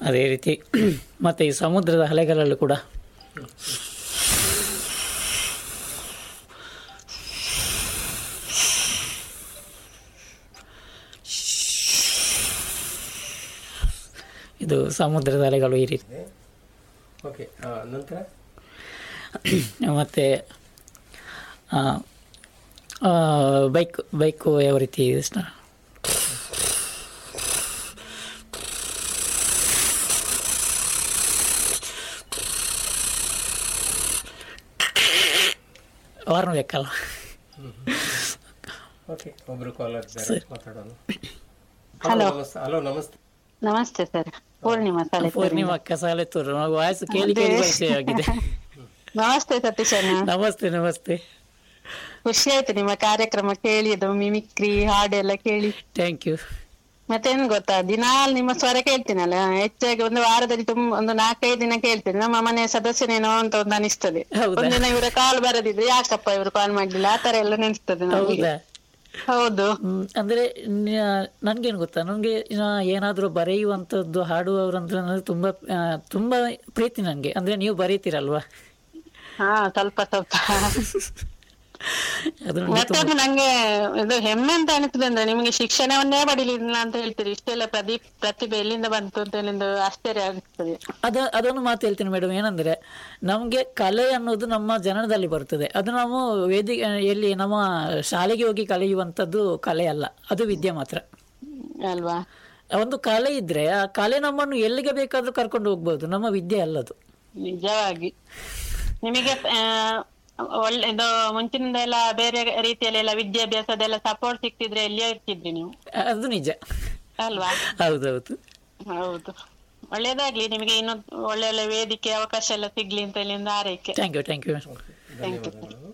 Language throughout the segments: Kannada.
ಅದೇ ರೀತಿ ಮತ್ತು ಈ ಸಮುದ್ರದ ಅಲೆಗಳಲ್ಲೂ ಕೂಡ ಇದು ಸಮುದ್ರದ ಅಲೆಗಳು ಈ ರೀತಿ ಓಕೆ ನಂತರ ಮತ್ತು ಬೈಕ್ ಬೈಕು ಯಾವ ರೀತಿ ಇಷ್ಟ ವಾರ್ನ್ ಬೇಕಲ್ಲ ಓಕೆ ಒಬ್ರು ಕಾಲರ್ ಇದ್ದಾರೆ ಮಾತಾಡೋಣ Hello. ನಮಸ್ತೆ ಹಲೋ ನಮಸ್ತೆ ನಮಸ್ತೆ ಸರ್ ಪೂರ್ಣಿಮಾ ಸಾಲೆ ಪೂರ್ಣಿಮಾ ಕಸಾಲೆತ್ತೂರು ವಾಯ್ಸ್ ಕೇಳಿ ಕೇಳಿ ಪರಿಚಯ ಆಗಿದೆ ನಮಸ್ತೆ ಸತೀಶ್ ಅಣ್ಣ ನಮಸ್ತೆ ನಮಸ್ತೆ ಖುಷಿ ಆಯ್ತು ನಿಮ್ಮ ಕಾರ್ಯಕ್ರಮ ಕೇಳಿ ಅದು ಮಿಮಿಕ್ರಿ ಹಾಡೆಲ್ಲ ಕೇಳಿ ಥ್ಯಾಂಕ್ ಯು ಮತ್ತೇನ್ ಗೊತ್ತಾ ದಿನಾಲ್ ನಿಮ್ಮ ಸ್ವರ ಕೇಳ್ತೀನಲ್ಲ ಹೆಚ್ಚಾಗಿ ಒಂದು ವಾರದಲ್ಲಿ ತುಂಬ ಒಂದು ನಾಲ್ಕೈದು ದಿನ ಕೇಳ್ತೀನಿ ನಮ್ಮ ಮನೆ ಸದಸ್ಯನೇನೋ ಅಂತ ಒಂದು ಅನಿಸ್ತದೆ ಹೌದಾ? ಒಂದಿನ ಇವರ ಕಾಲ್ ಬರದಿದ್ರೆ ಯಾಕಪ್ಪ ಇವರು ಕಾಲ್ ಮಾಡ್ಲಿಲ್ಲ ಆ ತರ ಎಲ್ಲ ನೆನ್ಸ್ತದೆ ನಮಗೆ ಹೌದಾ ಹೌದು ಹ್ಮ್, ಅಂದ್ರೆ ನ- ನನ್ಗೇನು ಗೊತ್ತಾ ನನಗೆ ಏನಾದರೂ ಬರೆಯುವಂಥದ್ದು ಹಾಡುವವರಂದ್ರೆ ನನಗೆ ತುಂಬ ಆ, ತುಂಬ ಪ್ರೀತಿ ನನಗೆ ಅಂದ್ರೆ ನೀವು ಬರೀತೀರಲ್ವಾ ಹಾ ಸ್ವಲ್ಪ ಸ್ವಲ್ಪ ಅದು ನನಗೆ ಮತ್ತೆ ಅದು ನಂಗೆ ಇದು ಹೆಮ್ಮೆ ಅಂತ ಅನಿಸ್ತದೆ ಅಂದ್ರೆ ನಿಮಗೆ ಶಿಕ್ಷಣವನ್ನೇ ಪಡಿಲಿಲ್ಲ ಅಂತ ಹೇಳ್ತೀರಿ ಇಷ್ಟೆಲ್ಲ ಪ್ರದೀಪ್ ಪ್ರತಿಭೆ ಎಲ್ಲಿಂದ ಬಂತು ಅಂತ ಹೇಳಿ ಒಂದು ಆಶ್ಚರ್ಯ ಅನಿಸ್ತದೆ ಅದ ಅದೊಂದು ಮಾತು ಹೇಳ್ತೀನಿ ಮೇಡಮ್ ಏನಂದ್ರೆ ನಮಗೆ ಕಲೆ ಅನ್ನೋದು ನಮ್ಮ ಜನನದಲ್ಲಿ ಬರ್ತದೆ ಅದು ನಾವು ವೇದಿ ಎಲ್ಲಿ ನಮ್ಮ ಶಾಲೆಗೆ ಹೋಗಿ ಕಲಿಯುವಂಥದ್ದು ಕಲೆ ಅಲ್ಲ ಅದು ವಿದ್ಯೆ ಮಾತ್ರ ಅಲ್ವಾ ಒಂದು ಕಲೆ ಇದ್ರೆ ಆ ಕಲೆ ನಮ್ಮನ್ನು ಎಲ್ಲಿಗೆ ಬೇಕಾದ್ರೂ ಕರ್ಕೊಂಡು ಹೋಗ್ಬೋದು ನಮ್ಮ ವಿದ್ಯೆ ಅಲ್ಲದು ನಿಜವಾಗಿ ನಿಮಗೆ ಆ, ಒಳ್ಳೆ ಇದು ಮುಂಚಿನಿಂದ ಎಲ್ಲ ಬೇರೆ ರೀತಿಯಲ್ಲಿ ಎಲ್ಲ ವಿದ್ಯಾಭ್ಯಾಸದೆಲ್ಲ ಸಪೋರ್ಟ್ ಸಿಕ್ತಿದ್ರೆ ಎಲ್ಲಿಯೋ ಇರ್ತಿದ್ರಿ ನೀವು ಅದು ನಿಜ ಅಲ್ವಾ ಹೌದೌದು ಹೌದು ಒಳ್ಳೇದಾಗ್ಲಿ ನಿಮಗೆ ಇನ್ನೊಂದು ಒಳ್ಳೆ ಒಳ್ಳೆ ವೇದಿಕೆ ಅವಕಾಶ ಎಲ್ಲ ಸಿಗ್ಲಿ ಅಂತ ಹೇಳಿ ಒಂದು ಆರೈಕೆ ಥ್ಯಾಂಕ್ ಯು ಥ್ಯಾಂಕ್ ಯು ಧನ್ಯವಾದಗಳು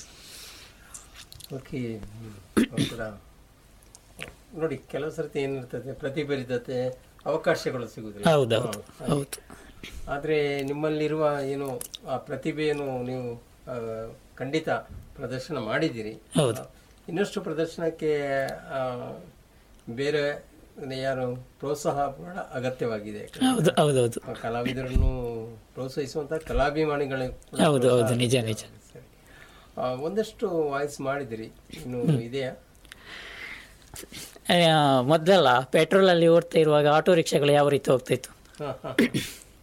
ಓಕೆ ಕೂಡ ನೋಡಿ ಕೆಲವು ಸರ್ತಿ ಏನಿರ್ತದೆ ಪ್ರತಿಫಲಿತತೆ ಅವಕಾಶಗಳು ಸಿಗುದಿಲ್ಲ ಹೌದೌದು ಹೌದು ಆದರೆ ನಿಮ್ಮಲ್ಲಿರುವ ಏನು ಆ ಪ್ರತಿಭೆಯನ್ನು ನೀವು ಆ, ಖಂಡಿತ ಪ್ರದರ್ಶನ ಮಾಡಿದ್ದೀರಿ ಹೌದು. ಇನ್ನಷ್ಟು ಪ್ರದರ್ಶನಕ್ಕೆ ಆ, ಬೇರೆ ಯಾರು ಪ್ರೋತ್ಸಾಹ ಕೂಡ ಅಗತ್ಯವಾಗಿದೆ ಹೌದು ಹೌದೌದು ಆ ಕಲಾವಿದರನ್ನು ಪ್ರೋತ್ಸಾಹಿಸುವಂತ ಕಲಾಭಿಮಾನಿಗಳು ಕೂಡ ಹೌದು ಹೌದು ನಿಜ ನಿಜ ಸರಿ. ಆ, ಒಂದಷ್ಟು ವಾಯ್ಸ್ ಮಾಡಿದಿರಿ ಇನ್ನು ಇದೆಯಾ ಮೊದಲೆಲ್ಲ ಪೆಟ್ರೋಲಲ್ಲಿ ಓಡ್ತಾ ಇರುವಾಗ ಆಟೋ ರಿಕ್ಷಾಗಳು ಯಾವ ರೀತಿ ಹೋಗ್ತಾ ಇತ್ತು ಹಾ, ಹಾ.